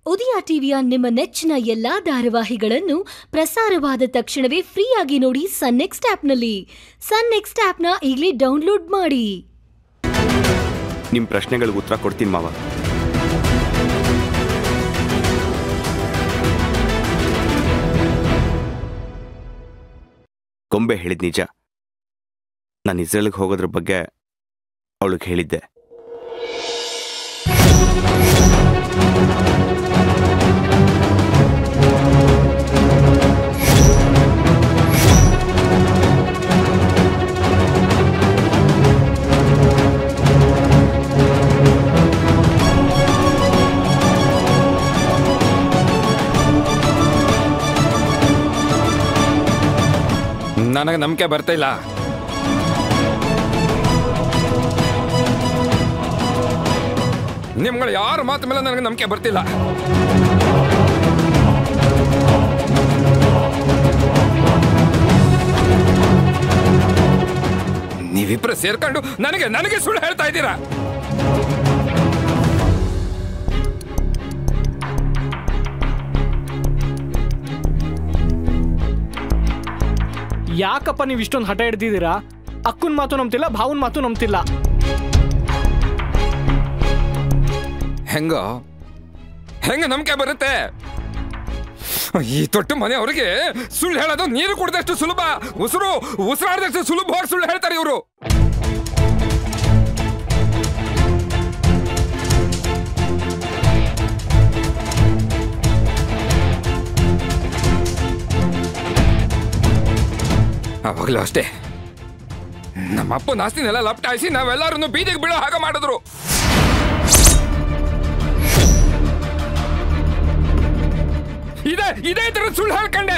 ಉದಯ ಟಿವಿಯ ನಿಮ್ಮ ನೆಚ್ಚಿನ ಎಲ್ಲಾ ಧಾರಾವಾಹಿಗಳನ್ನು ಪ್ರಸಾರವಾದ ತಕ್ಷಣವೇ ಫ್ರೀಯಾಗಿ ನೋಡಿ ಸನ್ ನೆಕ್ಸ್ಟ್ ಆಪ್ನಲ್ಲಿ ಸನ್ ನೆಕ್ಸ್ಟ್ ಆಪ್ನ ಈಗಲೇ ಡೌನ್ಲೋಡ್ ಮಾಡಿ ನಿಮ್ಮ ಪ್ರಶ್ನೆಗಳಿಗೆ ಉತ್ತರ ಕೊಡ್ತೀನಿ ಮಾವ ಗೊಂಬೆ ಹೇಳಿದ ನಿಜ ನಾನು ಇಸ್ರೇಲ್ಗೆ ಹೋಗೋದ್ರ ಬಗ್ಗೆ ಅವಳಿಗೆ ಹೇಳಿದ್ದೆ ನನಗೆ ನಂಬಿಕೆ ಬರ್ತಾ ಇಲ್ಲ ನಿಮ್ಗಳು ಯಾರ ಮಾತು ಮೇಲೆ ನನಗೆ ನಂಬಿಕೆ ಬರ್ತಿಲ್ಲ ನೀವಿಬ್ರು ಸೇರ್ಕೊಂಡು ನನಗೆ ನನಗೆ ಸುಳ್ಳು ಹೇಳ್ತಾ ಇದ್ದೀರಾ ಯಾಕಪ್ಪ ನೀವು ಇಷ್ಟೊಂದು ಹಠ ಹಿಡ್ದಿದ್ದೀರಾ ಅಕ್ಕನ ಮಾತು ನಂಬ್ತಿಲ್ಲ ಭಾವನ್ ಮಾತು ನಂಬ್ತಿಲ್ಲ ಹೆಂಗ ಹೆಂಗ ನಂಬಿಕೆ ಬರುತ್ತೆ ಈ ತೊಟ್ಟು ಮನೆಯವ್ರಿಗೆ ಸುಳ್ಳು ಹೇಳೋದು ನೀರು ಕುಡಿದಷ್ಟು ಸುಲಭ ಉಸಿರು ಉಸಿರಾಡದಷ್ಟು ಸುಲಭವಾಗಿ ಸುಳ್ಳು ಹೇಳ್ತಾರೆ ಇವರು ಅವಾಗಲೂ ಅಷ್ಟೇ ನಮ್ಮ ಅಪ್ಪನ ಆಸ್ತಿನೆಲ್ಲ ಲಪ್ಟಾಯಿಸಿ ನಾವೆಲ್ಲರನ್ನು ಬೀದಿಗೆ ಬೀಳೋ ಹಾಗೆ ಮಾಡಿದ್ರು ಇದೇ ಇದೇ ತರ ಸುಳ್ಳು ಹೇಳ್ಕಂಡೆ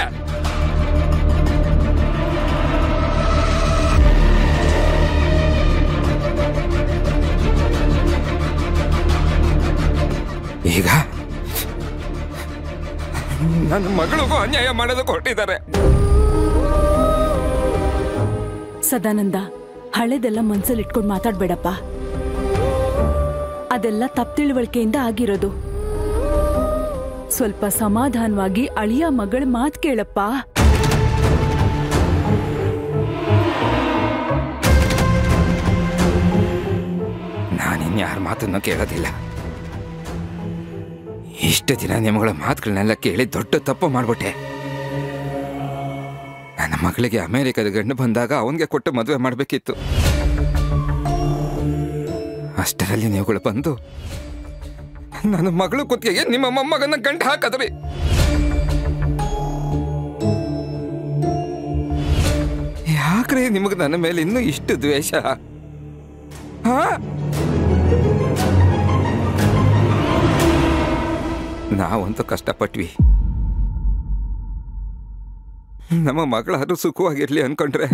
ಈಗ ನನ್ನ ಮಗಳಿಗೂ ಅನ್ಯಾಯ ಮಾಡೋದಕ್ಕೆ ಹೊರಟಿದ್ದಾರೆ ಸದಾನಂದ ಹಳೆದೆಲ್ಲ ಮನ್ಸಲ್ಲಿ ಇಟ್ಕೊಂಡು ಮಾತಾಡ್ಬೇಡಪ್ಪ ಅದೆಲ್ಲ ತಪ್ಪು ತಿಳುವಳಿಕೆಯಿಂದ ಆಗಿರೋದು ಸ್ವಲ್ಪ ಸಮಾಧಾನವಾಗಿ ಅಳಿಯ ಮಗಳ ಮಾತ್ ಕೇಳಪ್ಪ ನಾನಿನ್ಯಾರ ಮಾತನ್ನು ಕೇಳೋದಿಲ್ಲ ಇಷ್ಟು ದಿನ ನಿಮ್ಮಗಳ ಮಾತುಗಳನ್ನೆಲ್ಲ ಕೇಳಿ ದೊಡ್ಡ ತಪ್ಪು ಮಾಡ್ಬಿಟ್ಟೆ ನನ್ನ ಮಗಳಿಗೆ ಅಮೆರಿಕದ ಗಂಡು ಬಂದಾಗ ಅವನಿಗೆ ಕೊಟ್ಟು ಮದುವೆ ಮಾಡಬೇಕಿತ್ತು ಅಷ್ಟರಲ್ಲಿ ನೀವುಗಳು ಬಂದು ನನ್ನ ಮಗಳು ಕುತ್ತಿಗೆಗೆ ನಿಮ್ಮ ಮೊಮ್ಮಗನ ಗಂಟು ಹಾಕದ್ರಿ ಯಾಕ್ರಿ ನಿಮಗೆ ನನ್ನ ಮೇಲೆ ಇನ್ನೂ ಇಷ್ಟು ದ್ವೇಷ ಹಾ ನಾವಂತೂ ಕಷ್ಟಪಟ್ವಿ ನಮ್ಮ ಮಗಳಾದ್ರೂ ಸುಖವಾಗಿರ್ಲಿ ಅನ್ಕೊಂಡ್ರೆ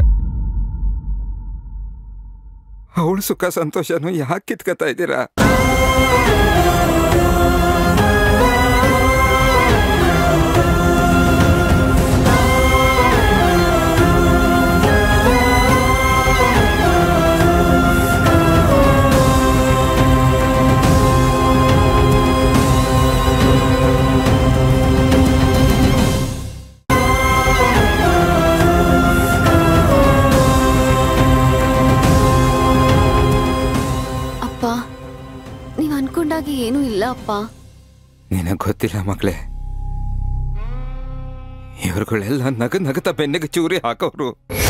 ಅವಳು ಸುಖ ಸಂತೋಷನು ಯಾಕೆ ಕಿತ್ಕೊತಾ ಇದ್ದೀರಾ ಅಪ್ಪ ನೀವ್ ಅನ್ಕೊಂಡಾಗೆ ಏನೂ ಇಲ್ಲ ಅಪ್ಪ ನಿನಗೆ ಗೊತ್ತಿಲ್ಲ ಮಗಳೇ ಇವರುಗಳೆಲ್ಲ ನಗ ನಗತ ಬೆನ್ನಿಗೆ ಚೂರಿ ಹಾಕೋರು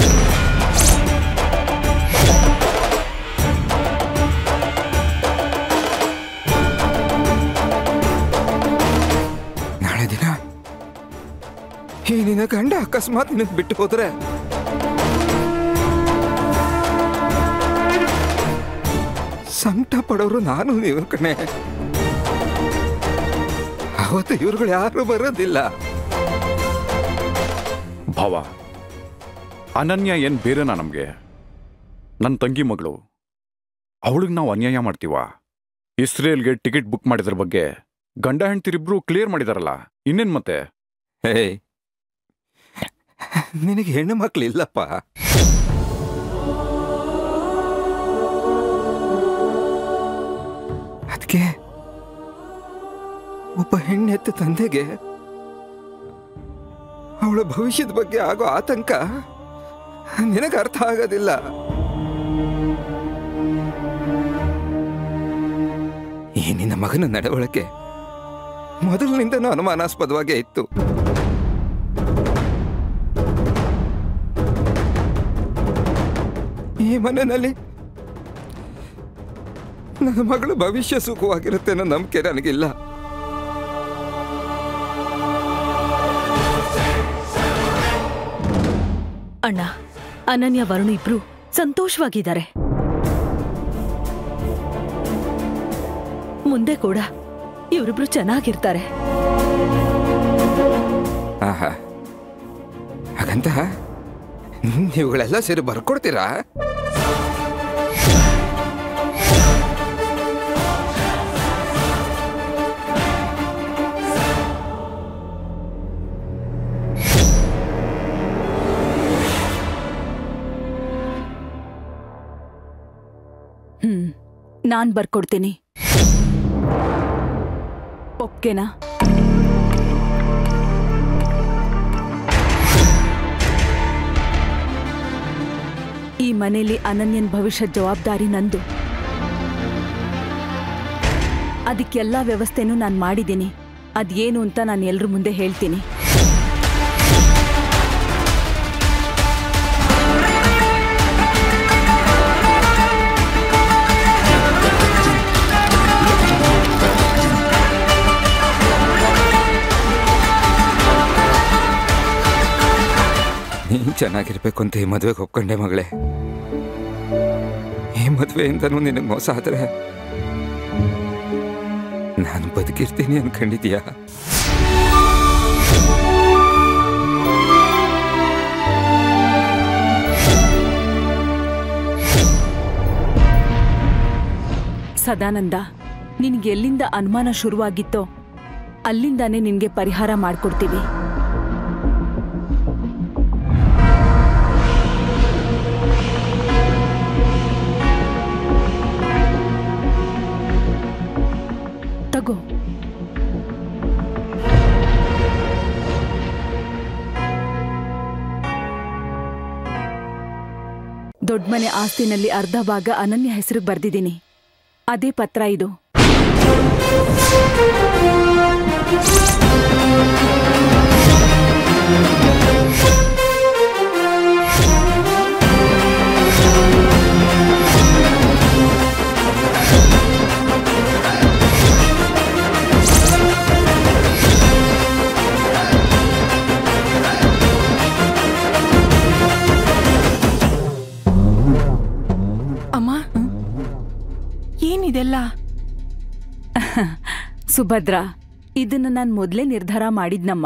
ನಾಳೆ ದಿನ ಈ ನಿನ್ನ ಗಂಡ ಅಕಸ್ಮಾತ್ ನಿನಗೆ ಬಿಟ್ಟು ಹೋದ್ರೆ ಸಂಕಟ ಪಡೋರು ನಾನು ನೀವು ಕಣೆ ಅವತ್ತು ಇವ್ರುಗಳು ಯಾರು ಬರೋದಿಲ್ಲ ಭಾವ ಅನನ್ಯ ಏನ್ ಬೇರೆನಾ ನಮ್ಗೆ ನನ್ನ ತಂಗಿ ಮಗಳು ಅವಳಿಗೆ ನಾವು ಅನ್ಯಾಯ ಮಾಡ್ತೀವ ಇಸ್ರೇಲ್ಗೆ ಟಿಕೆಟ್ ಬುಕ್ ಮಾಡಿದ್ರ ಬಗ್ಗೆ ಗಂಡ ಹೆಂಡ್ತಿರಿಬ್ರು ಕ್ಲಿಯರ್ ಮಾಡಿದಾರಲ್ಲ ಇನ್ನೇನ್ ಮತ್ತೆ ಹೇ ನಿನಗೆ ಹೆಣ್ಣು ಮಕ್ಳು ಇಲ್ಲಪ್ಪ ಅದಕ್ಕೆ ಒಬ್ಬ ಹೆಣ್ಣೆತ್ತ ತಂದೆಗೆ ಅವಳ ಭವಿಷ್ಯದ ಬಗ್ಗೆ ಆಗೋ ಆತಂಕ ನಿನಗೆ ಅರ್ಥ ಆಗೋದಿಲ್ಲ ಈ ನಿನ್ನ ಮಗನ ನಡವಳಿಕೆ ಮೊದಲಿನಿಂದನೂ ಅನುಮಾನಾಸ್ಪದವಾಗೇ ಇತ್ತು ಈ ಮನೆಯಲ್ಲಿ ನನ್ನ ಮಗಳ ಭವಿಷ್ಯ ಸುಖವಾಗಿರುತ್ತೆ ಅನ್ನೋ ನಂಬಿಕೆ ನನಗಿಲ್ಲ ಅಣ್ಣ ಅನನ್ಯ ವರುಣ್ ಇಬ್ರು ಸಂತೋಷವಾಗಿದ್ದಾರೆ ಮುಂದೆ ಕೂಡ ಇವರಿಬ್ರು ಚೆನ್ನಾಗಿರ್ತಾರೆ ಆಹಾ ಹಾಗಂತ ನೀವುಗಳೆಲ್ಲ ಸೇರಿ ಬರ್ಕೊಡ್ತೀರಾ ಹ್ಮ್ ನಾನ್ ಬರ್ಕೊಡ್ತೀನಿ ಒಪ್ಗೆನಾ ಈ ಮನೇಲಿ ಅನನ್ಯನ್ ಭವಿಷ್ಯದ ಜವಾಬ್ದಾರಿ ನಂದು ಅದಕ್ಕೆಲ್ಲ ವ್ಯವಸ್ಥೆನೂ ನಾನು ಮಾಡಿದ್ದೀನಿ ಅದೇನು ಅಂತ ನಾನು ಎಲ್ರ ಮುಂದೆ ಹೇಳ್ತೀನಿ ನೀನ್ ಚೆನ್ನಾಗಿರ್ಬೇಕು ಅಂತ ಈ ಮದುವೆಗೆ ಒಪ್ಕೊಂಡೆ ಮಗಳೇ ಈ ಮದುವೆಯಿಂದನೂ ನಿನಗೆ ಮೋಸ ಆದ್ರೆ ನಾನು ಬದುಕಿರ್ತೀನಿ ಅನ್ಕೊಂಡಿದ್ಯಾ ಸದಾನಂದ ನಿನ್ಗೆ ಎಲ್ಲಿಂದ ಅನುಮಾನ ಶುರುವಾಗಿತ್ತೋ ಅಲ್ಲಿಂದಾನೇ ನಿನ್ಗೆ ಪರಿಹಾರ ಮಾಡ್ಕೊಡ್ತೀವಿ ತಗೋ ದೊಡ್ಡಮನೆ ಆಸ್ತಿನಲ್ಲಿ ಅರ್ಧ ಭಾಗ ಅನನ್ಯ ಹೆಸರಿಗೆ ಬರ್ದಿದ್ದೀನಿ ಅದೇ ಪತ್ರ ಇದು ಅಮ್ಮ ಏನಿದೆಲ್ಲ ಸುಭದ್ರ ಇದನ್ನ ನಾನು ಮೊದಲೇ ನಿರ್ಧಾರ ಮಾಡಿದ್ನಮ್ಮ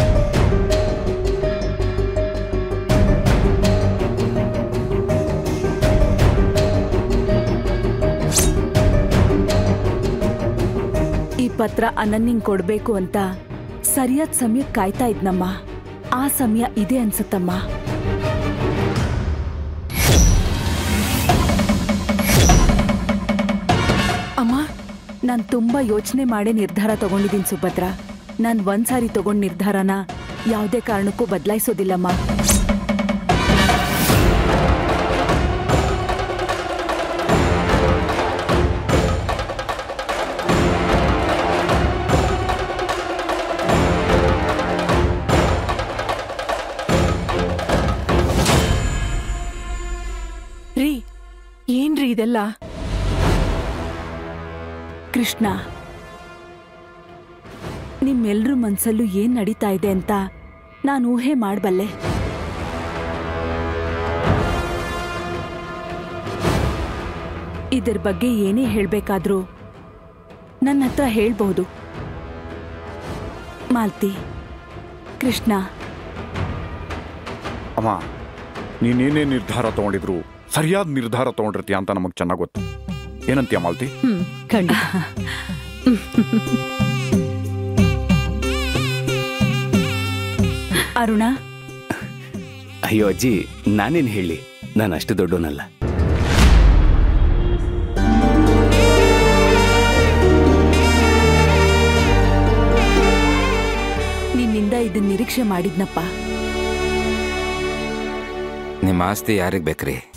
ಈ ಪತ್ರ ಅನನ್ಯಂಗ್ ಕೊಡ್ಬೇಕು ಅಂತ ಸರಿಯಾದ ಸಮಯಕ್ಕೆ ಕಾಯ್ತಾ ಇದ್ನಮ್ಮ ಆ ಸಮಯ ಇದೆ ಅನ್ಸುತ್ತಮ್ಮ ಅಮ್ಮ ನಾನ್ ತುಂಬಾ ಯೋಚನೆ ಮಾಡೇ ನಿರ್ಧಾರ ತಗೊಂಡಿದ್ದೀನಿ ಸುಭದ್ರ ನಾನ್ ಒಂದ್ಸಾರಿ ತಗೊಂಡ್ ನಿರ್ಧಾರನ ಯಾವುದೇ ಕಾರಣಕ್ಕೂ ಬದಲಾಯಿಸೋದಿಲ್ಲಮ್ಮ ರೀ ಏನ್ರಿ ಇದೆಲ್ಲ ಕೃಷ್ಣ ನಿಮ್ಮೆಲ್ರ ಮನ್ಸಲ್ಲೂ ಏನ್ ನಡೀತಾ ಇದೆ ಅಂತ ನಾನು ಊಹೆ ಮಾಡಬಲ್ಲೆ ಇದ್ರ ಬಗ್ಗೆ ಏನೇ ಹೇಳ್ಬೇಕಾದ್ರೂ ನನ್ನ ಹತ್ರ ಹೇಳ್ಬಹುದು ಮಾಲ್ತಿ ಕೃಷ್ಣ ಅಮ್ಮ ನೀನೇನೇ ನಿರ್ಧಾರ ತಗೊಂಡಿದ್ರು ಸರಿಯಾದ ನಿರ್ಧಾರ ತಗೊಂಡಿರ್ತೀಯ ಅಂತ ನಮಗೆ ಚೆನ್ನಾಗಿ ಗೊತ್ತು ಏನಂತೀಯ ಮಾಲ್ತಿ ಹ್ಮ್ ಖಂಡಿತ ಅರುಣ ಅಯ್ಯೋ ಅಜ್ಜಿ ನಾನೇನು ಹೇಳಿ ನಾನು ಅಷ್ಟು ದೊಡ್ಡವನಲ್ಲ ನಿಮ್ಮಿಂದ ಇದನ್ನ ನಿರೀಕ್ಷೆ ಮಾಡಿದ್ನಪ್ಪ ನಿಮ್ಮ ಆಸ್ತಿ ಯಾರಿಗೆ ಬೇಕ್ರಿ